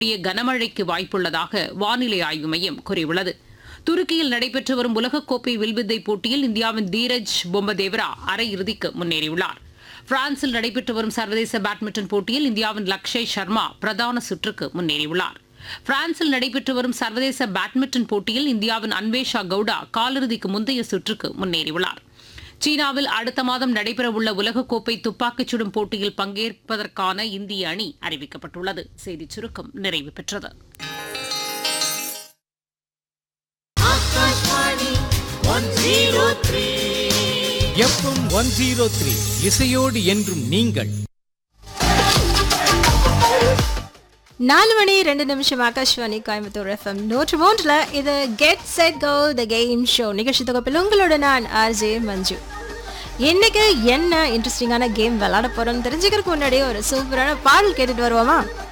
கூடிய கனமழைக்கு வாய்ப்புள்ளதாக வானிலை ஆய்வு மையம் கூறியுள்ளது துருக்கியில் நடைபெற்று வரும் உலகக்கோப்பை வில்வித்தை போட்டியில் இந்தியாவின் தீரஜ் பொம்மதேவரா அரையிறுதிக்கு முன்னேறியுள்ளார் பிரான்சில் நடைபெற்று வரும் சர்வதேச பேட்மிண்டன் போட்டியில் இந்தியாவின் லக்ஷய் சர்மா பிரதான சுற்றுக்கு முன்னேறியுள்ளார் பிரான்சில் நடைபெற்று வரும் சர்வதேச பேட்மிண்டன் போட்டியில் இந்தியாவின் அன்வேஷா கவுடா காலிறுதிக்கு முந்தைய சுற்றுக்கு முன்னேறியுள்ளார் சீனாவில் அடுத்த மாதம் நடைபெறவுள்ள உலகக்கோப்பை துப்பாக்கிச் சுடும் போட்டியில் பங்கேற்பதற்கான இந்திய அணி அறிவிக்கப்பட்டுள்ளது செய்திச் சுருக்கம் நிறைவு பெற்றது எஃப்எம் ஒன் ஜீரோ த்ரீ இசையோடு என்றும் நீங்கள் நாலு மணி ரெண்டு நிமிஷம் ஆகாஷ்வாணி கோயம்புத்தூர் எஃப்எம் நூற்று மூன்றில் இது get set go the game show நிகழ்ச்சி தொகுப்பில் உங்களோட நான் ஆர்ஜே மஞ்சு இன்னைக்கு என்ன இன்ட்ரெஸ்டிங்கான கேம் விளையாட போறோம்னு தெரிஞ்சுக்கிறதுக்கு முன்னாடி ஒரு சூப்பரான பாடல் கேட்டுட்டு வருவோமா